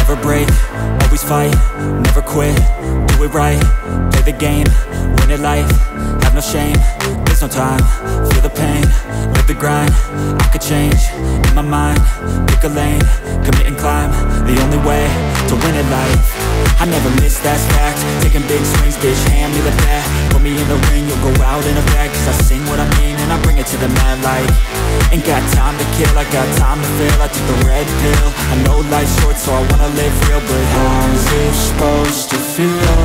never break, always fight, never quit, do it right, play the game, win it life, have no shame, there's no time, feel the pain, live the grind, I could change, in my mind, pick a lane, commit and climb, the only way to win at life. I never miss, that's fact Taking big swings, bitch, hand me the bat Put me in the ring, you'll go out in a bag Cause I sing what I mean and I bring it to the mad light Ain't got time to kill, I got time to feel I took the red pill I know life's short so I wanna live real But how's it supposed to feel?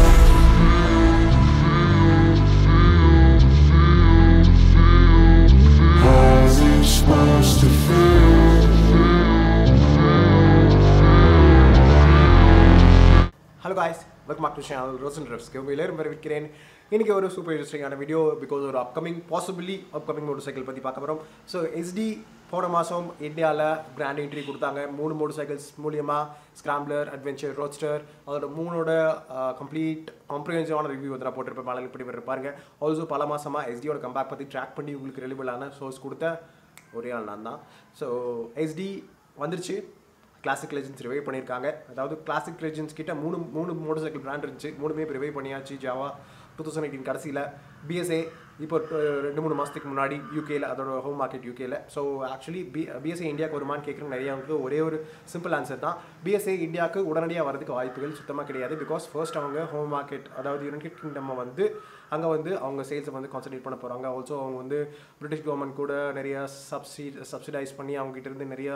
How's it supposed to feel? Hello guys welcome back to channel Roshan ட்ரெஸ்க்கு உங்கள் எல்லாரும் வரவேற்கிறேன் இன்றைக்கி ஒரு super இன்ட்ரெஸ்டிங்கான video because ஒரு upcoming possibly upcoming motorcycle பற்றி பார்க்க போகிறோம் ஸோ எஸ்டி போன மாதம் இந்தியாவில் பிராண்ட் என்ட்ரி கொடுத்தாங்க மூணு மோட்டர் சைக்கிள்ஸ் மூலியமாக ஸ்கிராம்ப்ளர் அட்வென்ச்சர் ரோட்ஸ்டர் அதோட மூணோட கம்ப்ளீட் காம்ப்ரிஹென்சிவான ரிவ்யூ வந்து நான் போட்டிருப்பேன் மேலே இப்படி வர பாருங்க ஆல்சோ பல மாதமாக எஸ்டியோட கம்பேக் பற்றி ட்ராக் பண்ணி உங்களுக்கு ரெலிபிளான சோர்ஸ் கொடுத்த ஒரே ஆள் நான் தான் ஸோ எஸ்டி வந்துருச்சு கிளாசிக் லெஜெண்ட்ஸ் ரிவைவ் பண்ணியிருக்காங்க அதாவது கிளாசிக் லெஜெண்ட்ஸ் கிட்ட மூணு மூணு மோட்டர் சைக்கிள் பிராண்ட் இருந்துச்சு மூணுமே ரிவைவ் பண்ணியாச்சு ஜாவா டூ தௌசண்ட் எயிட்டீன் கடைசியில் பிஎஸ்ஏ இப்போ டு- ரெண்டு மூணு மாதத்துக்கு முன்னாடி யூகேல அதோட ஹோம் மார்க்கெட் யூகேல ஸோ ஆக்சுவலி பி பிஎஸ்ஏ இந்தியாவுக்கு வருமானு கேட்குறவங்க நிறையவங்களுக்கு ஒரே ஒரு சிம்பிள் ஆன்சர் தான் பிஎஸ்ஏ இந்தியாவுக்கு உடனடியாக வரதுக்கு வாய்ப்புகள் சுத்தமாக கிடையாது பிகாஸ் ஃபர்ஸ்ட் அவங்க ஹோம் மார்க்கெட் அதாவது யுனைடெட் கிங்டம் வந்து அங்கே வந்து அவங்க சேல்ஸை வந்து கான்சன்ட்ரேட் பண்ண போகிறாங்க ஆல்சோ அவங்க வந்து பிரிட்டிஷ் கவர்மெண்ட் கூட நிறைய சப்சி சப்சிடைஸ் பண்ணி அவங்க கிட்ட இருந்து நிறைய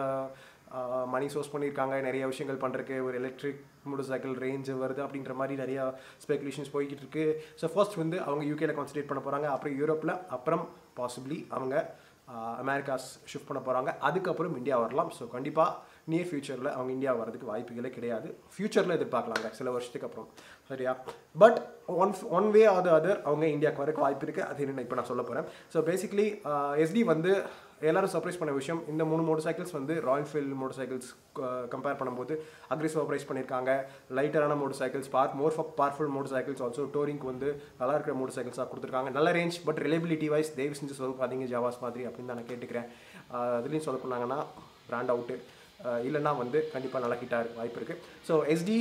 மணி சோர்ஸ் பண்ணியிருக்காங்க நிறைய விஷயங்கள் பண்ணுறதுக்கு ஒரு எலக்ட்ரிக் மோட்டர் சைக்கிள் ரேஞ்சு வருது அப்படின்ற மாதிரி நிறைய ஸ்பெகுலேஷன்ஸ் போய்கிட்டு இருக்கு ஸோ ஃபர்ஸ்ட் வந்து அவங்க யூகேல கான்சன்ட்ரேட் பண்ண போகிறாங்க அப்புறம் யூரோப்பில் அப்புறம் பாசிபிளி அவங்க அமெரிக்காஸ் ஷிஃப்ட் பண்ண போகிறாங்க அதுக்கப்புறம் இந்தியா வரலாம் ஸோ கண்டிப்பாக நியர் ஃபியூச்சரில் அவங்க இந்தியா வரதுக்கு வாய்ப்புகளே கிடையாது ஃபியூச்சரில் எதிர்பார்க்கலாங்க சில வருஷத்துக்கு அப்புறம் சரியா but one one way or other அவங்க இந்தியாவுக்கு வரக்கு வாய்ப்பு இருக்குது அது என்ன இப்போ நான் சொல்ல போகிறேன் ஸோ பேசிக்லி எஸ்டி வந்து எல்லாரும் சர்ப்ரைஸ் பண்ண விஷயம் இந்த மூணு மோட்டர் சைக்கிள்ஸ் வந்து Royal Enfield motorcycles compare பண்ணும்போது அக்ரெசிவ் ப்ரைஸ் பண்ணியிருக்காங்க லைட்டரான மோட்டர் சைக்கிள்ஸ் பார்க் more powerful motorcycles also டோரிங்க்கு வந்து நல்லா இருக்கிற மோட்டர் சைக்கிள்ஸாக கொடுத்துருக்காங்க நல்ல ரேஞ்ச் பட் ரிலேபிலிட்டி வைஸ் தயவு செஞ்சு சொல்லாதீங்க ஜாவாஸ் மாதிரி அப்படின்னு தான் நான் கேட்டுக்கிறேன் ஆஹ் அதுலேயும் சொல்ல போனாங்கன்னா பிராண்ட் அவுட்டு இல்லைன்னா வந்து கண்டிப்பாக நல்லா ஹிட்டாக வாய்ப்பு இருக்குது ஸோ எஸ்டி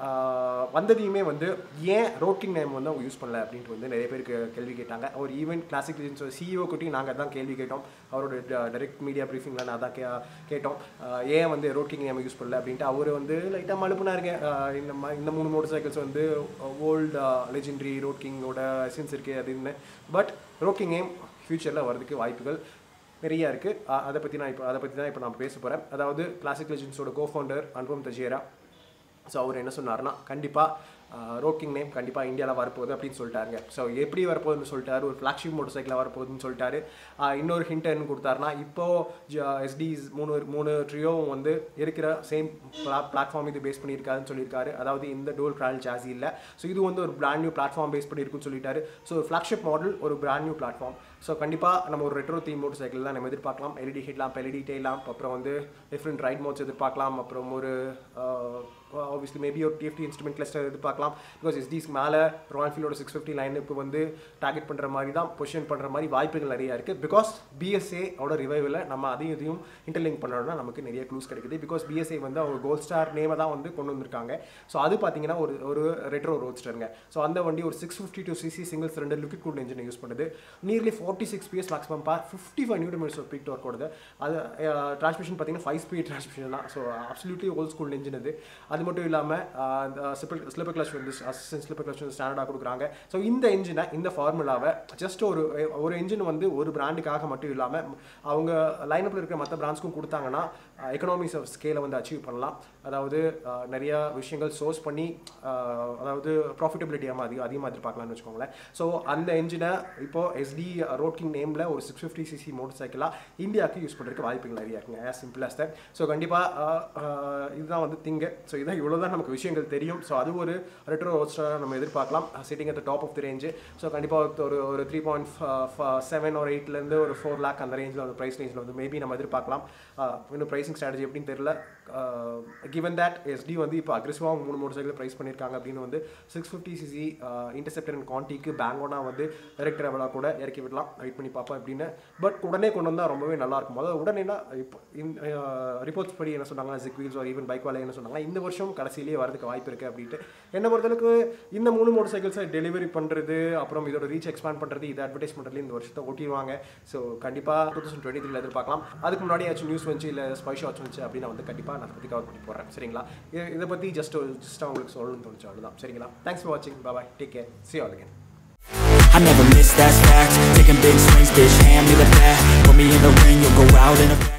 வந்ததையுமே வந்து ஏன் ரோட்டிங் நேம் வந்து அவங்க யூஸ் பண்ணல அப்படின்ட்டு வந்து நிறைய பேருக்கு கேள்வி கேட்டாங்க அவர் ஈவென்ட் கிளாசிக் சிஇஓ கிட்டையும் நாங்கள் தான் கேள்வி கேட்டோம் அவரோட டைரக்ட் மீடியா ப்ரீஃபிங்கில் நான் தான் கே கேட்டோம் ஆஹ் ஏன் வந்து ரோட்டிங் நேம் யூஸ் பண்ணல அப்படின்ட்டு அவர் வந்து லைட்டாக மழுப்புனாருங்க ஆஹ் இந்த மா இந்த மூணு மோட்டர் சைக்கிள்ஸ் வந்து ஓல்டு லெஜெண்டரி ரோட் கிங்கோட எசன்ஸ் இருக்குது அப்படின்னு பட் ரோட்டிங் நேம் ஃப்யூச்சரில் வரதுக்கு வாய்ப்புகள் நிறைய இருக்குது அதை பற்றி நான் இப்போ அதை பற்றி தான் இப்போ நான் பேச போகிறேன் அதாவது கிளாசிக் லெஜெண்ட்ஸோட கோ ஃபவுண்டர் அனுபவம் தஜியரா ஸோ அவர் என்ன சொன்னார்னா கண்டிப்பாக ரோக்கிங் நேம் கண்டிப்பாக இந்தியாவில் வரப்போகுது அப்படின்னு சொல்லிட்டாருங்க ஸோ எப்படி வரப்போகுதுன்னு சொல்லிட்டாரு ஒரு ஃப்ளாக்ஷிப் மோட்டர் சைக்கிளில் வரப்போகுதுன்னு சொல்லிட்டாரு ஆஹ் இன்னொரு ஹிண்ட் என்ன கொடுத்தாருனா இப்போது எஸ்டிஸ் மூணு மூணு ட்ரியோவும் வந்து இருக்கிற சேம் பிளாட்ஃபார்ம் இது பேஸ் பண்ணியிருக்காருன்னு சொல்லியிருக்காரு அதாவது இந்த டோல் ட்ராவல் சாசி இல்லை ஸோ இது வந்து ஒரு பிராண்ட் நியூ பிளாட்ஃபார்ம் பேஸ் பண்ணியிருக்குன்னு சொல்லிட்டாரு ஸோ ஒரு ஃப்ளாக்ஷிப் மாடல் ஒரு பிராண்ட் நியூ பிளாட்ஃபார்ம் ஸோ கண்டிப்பாக நம்ம ஒரு ரெட்ரோ தீம் மோட்டர் சைக்கிள் தான் நம்ம எதிர்பார்க்கலாம் LED head lamp LED day lamp அப்புறம் வந்து டிஃப்ரெண்ட் ரைட் மோட்ஸ் எதிர்பார்க்கலாம் அப்புறம் ஒரு ஆப்வியஸ்லி மேபி ஒரு டிஎஃப்டி இன்ஸ்ட்ருமெண்ட் கிளஸ்டர் எதிர்பார்க்கலாம் பிகாஸ் எஸ்டிஸ் மேலே ராயல் ஃபீல்டோட சிக்ஸ் ஃபிஃப்டி லைன் இப்போ வந்து டார்கெட் பண்ணுற மாதிரி தான் பொசிஷன் பண்ணுற மாதிரி வாய்ப்புகள் நிறைய இருக்குது பிகாஸ் பிஎஸ்ஏ ஓட ரிவைவில் நம்ம அதையும் இதையும் இன்டர்லிங்க் பண்ணோம்னா நமக்கு நிறைய க்ளூஸ் கிடைக்குது பிகாஸ் பிஎஸ்ஏ வந்து அவங்க கோல்ட் ஸ்டார் நேமை தான் வந்து கொண்டு வந்திருக்காங்க ஸோ அது பார்த்தீங்கன்னா ஒரு ஒரு ரெட்ரோ ரோட்ஸ்டருங்க ஸோ அந்த வண்டி ஒரு six fifty two CC single cylinder liquid cool engine use பண்ணுது nearly forty six PS maximum power fifty five newton metres ஒரு பீக் ஒர்க் ஓடுது அது டிரான்ஸ்மிஷன் பார்த்தீங்கன்னா ஃபைவ் ஸ்பீட் டிரான்ஸ்மிஷன் தான் so absolutely old school engine இது அது மட்டும் இல்லாமல் இந்த ஸ்லிப்பர் ஸ்லிப்பர் கிளச் வந்து அசிஸ்டன்ட் ஸ்லிப்பர் கிளச் வந்து ஸ்டாண்டர்டாக கொடுக்குறாங்க ஸோ இந்த இன்ஜினை இந்த ஃபார்முலாவை ஜஸ்ட் ஒரு ஒரு இன்ஜின் வந்து ஒரு பிராண்டுக்காக மட்டும் இல்லாமல் அவங்க லைனப்பில் இருக்கிற மற்ற பிராண்ட்ஸ்க்கும் கொடுத்தாங்கன்னா எக்கனாமிக்ஸ் ஆஃப் ஸ்கேலை வந்து அச்சீவ் பண்ணலாம் அதாவது அஹ், நிறைய விஷயங்கள் சோர்ஸ் பண்ணி அஹ், அதாவது ப்ராஃபிட்டபிலிட்டியாக அதிகம் அதிகமாக எதிர்பார்க்கலாம்னு வச்சுக்கோங்களேன் ஸோ அந்த இன்ஜினை இப்போ எஸ்டி ரோட்கிங் நேமில் ஒரு சிக்ஸ் ஃபிஃப்டி சிசி மோட்டர் சைக்கிளாக இந்தியாவுக்கு யூஸ் பண்ணுறதுக்கு வாய்ப்புகள் நிறைய இருக்குங்க as simple as that so கண்டிப்பாக இதுதான் வந்து திங்கு ஸோ இதான் இவ்வளோ தான் நமக்கு விஷயங்கள் தெரியும் ஸோ அது ஒரு ரெட்ரோ ரோஸ்டராக நம்ம எதிர்பார்க்கலாம் sitting at top of the range so கண்டிப்பாக ஒரு ஒரு த்ரீ பாயிண்ட் செவன் ஒரு எயிட்லேருந்து ஒரு ஃபோர் லேக் அந்த ரேஞ்சில் வந்து ப்ரைஸ் ரேஞ்சில் வந்து மேபி நம்ம எதிர்பார்க்கலாம் ஆஹ் இன்னும் ப்ரைசிங் ஸ்ட்ராட்டஜி எப்படின்னு தெரியல கிவன் தட் எஸ்டி வந்து இப்போ அக்ரெசிவாக மூணு மோட்டர் சைக்கிள் ப்ரைஸ் பண்ணியிருக்காங்க அப்படின்னு வந்து six fifty CC interceptor and கான்டிக்கு பேங்கோனா வந்து டைரக்ட் ட்ராவலாக கூட இறக்கி விடலாம் வெயிட் பண்ணி பார்ப்போம் அப்படின்னு பட் உடனே கொண்டு வந்தால் ரொம்பவே நல்லா இருக்கும் அதாவது உடனேனா இப்போ ரிப்போர்ட்ஸ் படி என்ன சொன்னாங்கன்னா ஜிக் வீல்ஸ் ஒரு ஈவன் பைக் வாலை என்ன சொன்னாங்க இந்த வருஷம் கடைசியிலேயே வரதுக்கு வாய்ப்பு இருக்குது அப்படின்ட்டு என்ன பொறுத்தளவுக்கு இந்த மூணு மோட்டர் சைக்கிள்ஸை டெலிவரி பண்ணுறது அப்புறம் இதோட ரீச் எக்ஸ்பேண்ட் பண்ணுறது இது அட்வர்டைஸ் பண்ணுறது இந்த வருஷத்தை ஓட்டிடுவாங்க ஸோ கண்டிப்பாக டூ தௌசண்ட் டுவெண்ட்டி த்ரீல எதிர்பார்க்கலாம் அதுக்கு முன்னாடி ஏதாச்சும் நியூஸ் வந்துச்சு இல்லை ஸ்பை ஷாட்ஸ் வந்துச்சு அப்படின்னு வந்து கண்டிப்பாக நான் பற்றி கவர் பண்ணி போடுறேன் சரிங்களா இ- இதை பற்றி ஜஸ்ட் ஜஸ்ட் உங்களுக்கு சொல்லணும்னு தோணுச்சு அவ்வளோதான் சரிங்களா தேங்க்ஸ் ஃபார் வாட்சிங் bye take care see all again I never miss, that's fact Taking big swings, bitch, hand me the bat Put me in the ring, you'll go out in a